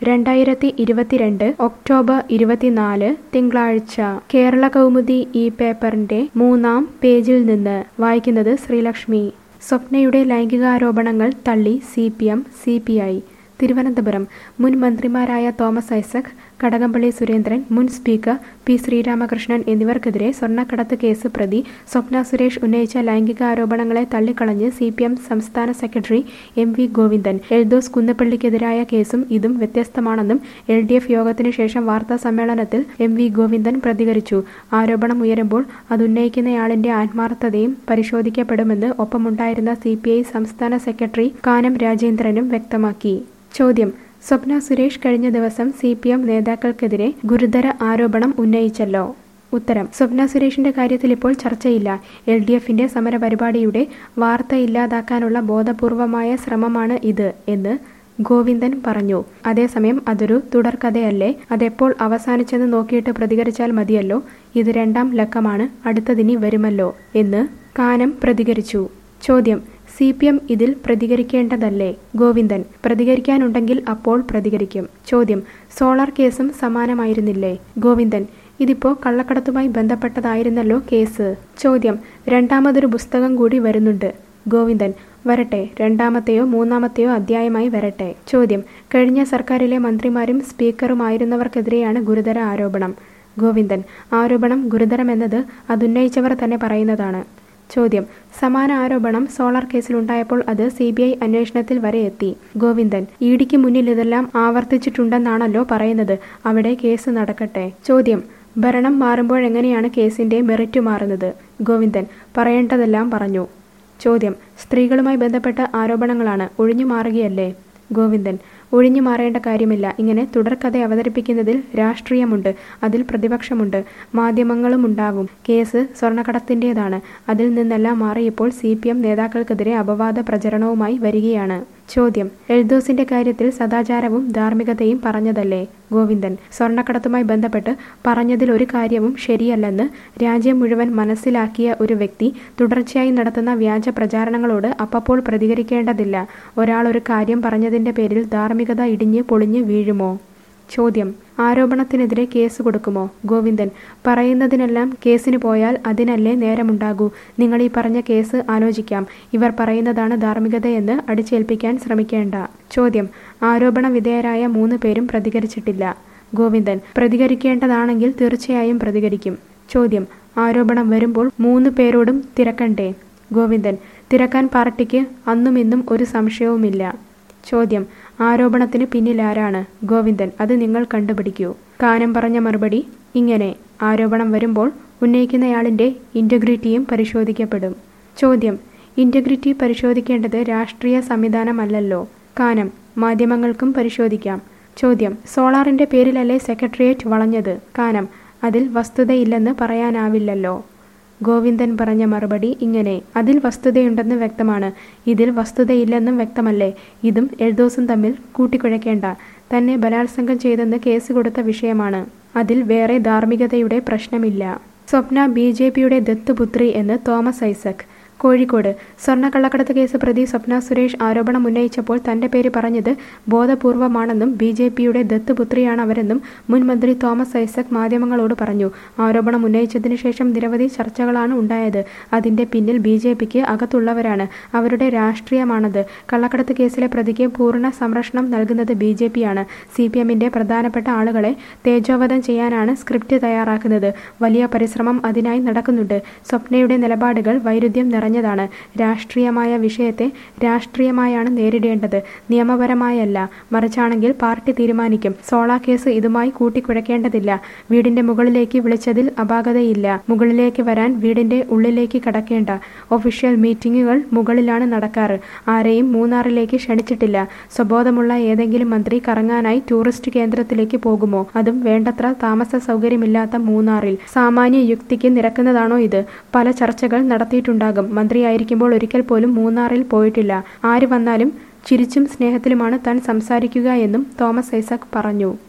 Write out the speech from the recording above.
രണ്ടായിരത്തി ഇരുപത്തിരണ്ട് ഒക്ടോബർ ഇരുപത്തിനാല് തിങ്കളാഴ്ച കേരള കൗമുദി ഈ പേപ്പറിന്റെ മൂന്നാം പേജിൽ നിന്ന് വായിക്കുന്നത് ശ്രീലക്ഷ്മി സ്വപ്നയുടെ ലൈംഗികാരോപണങ്ങൾ തള്ളി C P M C P I Thiruvananthapuram മുൻ മന്ത്രിമാരായ തോമസ് ഐസക് കടകംപള്ളി സുരേന്ദ്രൻ മുൻ സ്പീക്കർ പി ശ്രീരാമകൃഷ്ണൻ എന്നിവർക്കെതിരെ സ്വർണ്ണക്കടത്ത് കേസ് പ്രതി സ്വപ്ന സുരേഷ് ഉന്നയിച്ച ലൈംഗികാരോപണങ്ങളെ തള്ളിക്കളഞ്ഞ് സി പി എം സംസ്ഥാന secretary M V Govindan Eldhose കുന്നപ്പള്ളിക്കെതിരായ കേസും ഇതും വ്യത്യസ്തമാണെന്നും എൽ ഡി എഫ് യോഗത്തിനു ശേഷം വാർത്താ സമ്മേളനത്തിൽ എം വി ഗോവിന്ദൻ പ്രതികരിച്ചു ആരോപണം ഉയരുമ്പോൾ അതുന്നയിക്കുന്നയാളിന്റെ ആത്മാർത്ഥതയും പരിശോധിക്കപ്പെടുമെന്ന് ഒപ്പമുണ്ടായിരുന്ന സി പി ഐ സംസ്ഥാന സെക്രട്ടറി കാനം രാജേന്ദ്രനും വ്യക്തമാക്കി ചോദ്യം സ്വപ്ന സുരേഷ് കഴിഞ്ഞ ദിവസം സി പി എം നേതാക്കൾക്കെതിരെ ഗുരുതര ആരോപണം ഉന്നയിച്ചല്ലോ ഉത്തരം സ്വപ്ന സുരേഷിന്റെ കാര്യത്തിൽ ഇപ്പോൾ ചർച്ചയില്ല എൽ ഡി എഫിന്റെ സമരപരിപാടിയുടെ വാർത്ത ഇല്ലാതാക്കാനുള്ള ബോധപൂർവമായ ശ്രമമാണ് ഇത് എന്ന് ഗോവിന്ദൻ പറഞ്ഞു അതേസമയം അതൊരു തുടർക്കഥയല്ലേ അതെപ്പോൾ അവസാനിച്ചെന്ന് നോക്കിയിട്ട് പ്രതികരിച്ചാൽ മതിയല്ലോ ഇത് രണ്ടാം ലക്കമാണ് അടുത്തതിനി വരുമല്ലോ എന്ന് കാനം പ്രതികരിച്ചു ചോദ്യം സി പി എം ഇതിൽ പ്രതികരിക്കേണ്ടതല്ലേ ഗോവിന്ദൻ പ്രതികരിക്കാനുണ്ടെങ്കിൽ അപ്പോൾ പ്രതികരിക്കും ചോദ്യം സോളാർ കേസും സമാനമായിരുന്നില്ലേ ഗോവിന്ദൻ ഇതിപ്പോ കള്ളക്കടത്തുമായി ബന്ധപ്പെട്ടതായിരുന്നല്ലോ കേസ് ചോദ്യം രണ്ടാമതൊരു പുസ്തകം കൂടി വരുന്നുണ്ട് ഗോവിന്ദൻ വരട്ടെ രണ്ടാമത്തെയോ മൂന്നാമത്തെയോ അധ്യായമായി വരട്ടെ ചോദ്യം കഴിഞ്ഞ സർക്കാരിലെ മന്ത്രിമാരും സ്പീക്കറുമായിരുന്നവർക്കെതിരെയാണ് ഗുരുതര ആരോപണം ഗോവിന്ദൻ ആരോപണം ഗുരുതരമെന്നത് അതുന്നയിച്ചവർ തന്നെ പറയുന്നതാണ് ചോദ്യം സമാന ആരോപണം സോളാർ കേസിലുണ്ടായപ്പോൾ അത് സി ബി ഐ അന്വേഷണത്തിൽ വരെ എത്തി ഗോവിന്ദൻ ഇഡിക്ക് മുന്നിൽ ഇതെല്ലാം ആവർത്തിച്ചിട്ടുണ്ടെന്നാണല്ലോ പറയുന്നത് അവിടെ കേസ് നടക്കട്ടെ ചോദ്യം ഭരണം മാറുമ്പോഴെങ്ങനെയാണ് കേസിന്റെ മെറിറ്റ് മാറുന്നത് ഗോവിന്ദൻ പറയേണ്ടതെല്ലാം പറഞ്ഞു ചോദ്യം സ്ത്രീകളുമായി ബന്ധപ്പെട്ട ആരോപണങ്ങളാണ് ഒഴിഞ്ഞു മാറുകയല്ലേ ഗോവിന്ദൻ ഒഴിഞ്ഞു മാറേണ്ട കാര്യമില്ല ഇങ്ങനെ തുടർക്കഥ അവതരിപ്പിക്കുന്നതിൽ രാഷ്ട്രീയമുണ്ട് അതിൽ പ്രതിപക്ഷമുണ്ട് മാധ്യമങ്ങളും ഉണ്ടാകും കേസ് സ്വർണ്ണക്കടത്തിൻ്റെതാണ് അതിൽ നിന്നെല്ലാം മാറിയപ്പോൾ സി പി എം നേതാക്കൾക്കെതിരെ അപവാദ പ്രചരണവുമായി വരികയാണ് ചോദ്യം എൽദോസിന്റെ കാര്യത്തിൽ സദാചാരവും ധാർമ്മികതയും പറഞ്ഞതല്ലേ ഗോവിന്ദൻ സ്വർണ്ണക്കടത്തുമായി ബന്ധപ്പെട്ട് പറഞ്ഞതിൽ ഒരു കാര്യവും ശരിയല്ലെന്ന് രാജ്യം മുഴുവൻ മനസ്സിലാക്കിയ ഒരു വ്യക്തി തുടർച്ചയായി നടത്തുന്ന വ്യാജ പ്രചാരണങ്ങളോട് അപ്പപ്പോൾ പ്രതികരിക്കേണ്ടതില്ല ഒരാൾ ഒരു കാര്യം പറഞ്ഞതിന്റെ പേരിൽ ധാർമ്മികത ഇടിഞ്ഞ് പൊളിഞ്ഞ് വീഴുമോ ചോദ്യം ആരോപണത്തിനെതിരെ കേസ് കൊടുക്കുമോ ഗോവിന്ദൻ പറയുന്നതിനെല്ലാം കേസിന് പോയാൽ അതിനല്ലേ നേരമുണ്ടാകൂ നിങ്ങൾ ഈ പറഞ്ഞ കേസ് ആലോചിക്കാം ഇവർ പറയുന്നതാണ് ധാർമ്മികതയെന്ന് അടിച്ചേൽപ്പിക്കാൻ ശ്രമിക്കേണ്ട ചോദ്യം ആരോപണ വിധേയരായ മൂന്ന് പേരും പ്രതികരിച്ചിട്ടില്ല ഗോവിന്ദൻ പ്രതികരിക്കേണ്ടതാണെങ്കിൽ തീർച്ചയായും പ്രതികരിക്കും ചോദ്യം ആരോപണം വരുമ്പോൾ മൂന്ന് പേരോടും തിരക്കണ്ടേ ഗോവിന്ദൻ തിരക്കാൻ പാർട്ടിക്ക് അന്നും ഇന്നും ഒരു സംശയവുമില്ല ചോദ്യം ആരോപണത്തിന് പിന്നിൽ ആരാണ് ഗോവിന്ദൻ അത് നിങ്ങൾ കണ്ടുപിടിക്കൂ കാനം പറഞ്ഞ മറുപടി ഇങ്ങനെ ആരോപണം വരുമ്പോൾ ഉന്നയിക്കുന്നയാളിന്റെ ഇന്റഗ്രിറ്റിയും പരിശോധിക്കപ്പെടും ചോദ്യം ഇന്റഗ്രിറ്റി പരിശോധിക്കേണ്ടത് രാഷ്ട്രീയ സംവിധാനമല്ലല്ലോ കാനം മാധ്യമങ്ങൾക്കും പരിശോധിക്കാം ചോദ്യം സോളാറിന്റെ പേരിലല്ലേ സെക്രട്ടേറിയറ്റ് വളഞ്ഞത് കാനം അതിൽ വസ്തുതയില്ലെന്ന് പറയാനാവില്ലല്ലോ ഗോവിന്ദൻ പറഞ്ഞ മറുപടി ഇങ്ങനെ അതിൽ വസ്തുതയുണ്ടെന്ന് വ്യക്തമാണ് ഇതിൽ വസ്തുതയില്ലെന്നും വ്യക്തമല്ലേ ഇതും എഴുദോസും തമ്മിൽ കൂട്ടിക്കുഴയ്ക്കേണ്ട തന്നെ ബലാത്സംഗം ചെയ്തെന്ന് കേസ് കൊടുത്ത വിഷയമാണ് അതിൽ വേറെ ധാർമ്മികതയുടെ പ്രശ്നമില്ല സ്വപ്ന ബി ജെ പിയുടെ ദത്തുപുത്രി എന്ന് തോമസ് ഐസക് കോഴിക്കോട് സ്വർണ്ണക്കള്ളക്കടത്ത് കേസ് പ്രതി സ്വപ്ന സുരേഷ് ആരോപണം ഉന്നയിച്ചപ്പോൾ തന്റെ പേര് പറഞ്ഞത് ബോധപൂർവമാണെന്നും ബി ജെ പിയുടെ ദത്തുപുത്രിയാണ് അവരെന്നും മുൻ മന്ത്രി തോമസ് ഐസക് മാധ്യമങ്ങളോട് പറഞ്ഞു ആരോപണം ഉന്നയിച്ചതിനു ശേഷം നിരവധി ചർച്ചകളാണ് ഉണ്ടായത് അതിന്റെ പിന്നിൽ ബി ജെ പിക്ക് അകത്തുള്ളവരാണ് അവരുടെ രാഷ്ട്രീയമാണത് കള്ളക്കടത്ത് കേസിലെ പ്രതിക്ക് പൂർണ്ണ സംരക്ഷണം നൽകുന്നത് ബി ജെ പിയാണ് സി പി എമ്മിന്റെ പ്രധാനപ്പെട്ട ആളുകളെ തേജോവധം ചെയ്യാനാണ് സ്ക്രിപ്റ്റ് തയ്യാറാക്കുന്നത് വലിയ പരിശ്രമം അതിനായി നടക്കുന്നുണ്ട് സ്വപ്നയുടെ നിലപാടുകൾ വൈരുദ്ധ്യം നിറഞ്ഞ പറഞ്ഞതാണ് രാഷ്ട്രീയമായ വിഷയത്തെ രാഷ്ട്രീയമായാണ് നേരിടേണ്ടത് നിയമപരമായല്ല മറിച്ചാണെങ്കിൽ പാർട്ടി തീരുമാനിക്കും സോളാ കേസ് ഇതുമായി കൂട്ടിക്കുഴക്കേണ്ടതില്ല വീടിന്റെ മുകളിലേക്ക് വിളിച്ചതിൽ അപാകതയില്ല മുകളിലേക്ക് വരാൻ വീടിന്റെ ഉള്ളിലേക്ക് കടക്കേണ്ട ഒഫീഷ്യൽ മീറ്റിംഗുകൾ മുകളിലാണ് നടക്കാറ് ആരെയും മൂന്നാറിലേക്ക് ക്ഷണിച്ചിട്ടില്ല സ്വബോധമുള്ള ഏതെങ്കിലും മന്ത്രി കറങ്ങാനായി ടൂറിസ്റ്റ് കേന്ദ്രത്തിലേക്ക് പോകുമോ അതും വേണ്ടത്ര താമസ സൗകര്യമില്ലാത്ത മൂന്നാറിൽ സാമാന്യ യുക്തിക്ക് നിരക്കുന്നതാണോ ഇത് പല ചർച്ചകൾ നടത്തിയിട്ടുണ്ടാകും മന്ത്രിയായിരിക്കുമ്പോൾ ഒരിക്കൽ പോലും മൂന്നാറിൽ പോയിട്ടില്ല ആര് വന്നാലും ചിരിച്ചും സ്നേഹത്തിലുമാണ് താൻ സംസാരിക്കുക എന്നും തോമസ് ഐസക് പറഞ്ഞു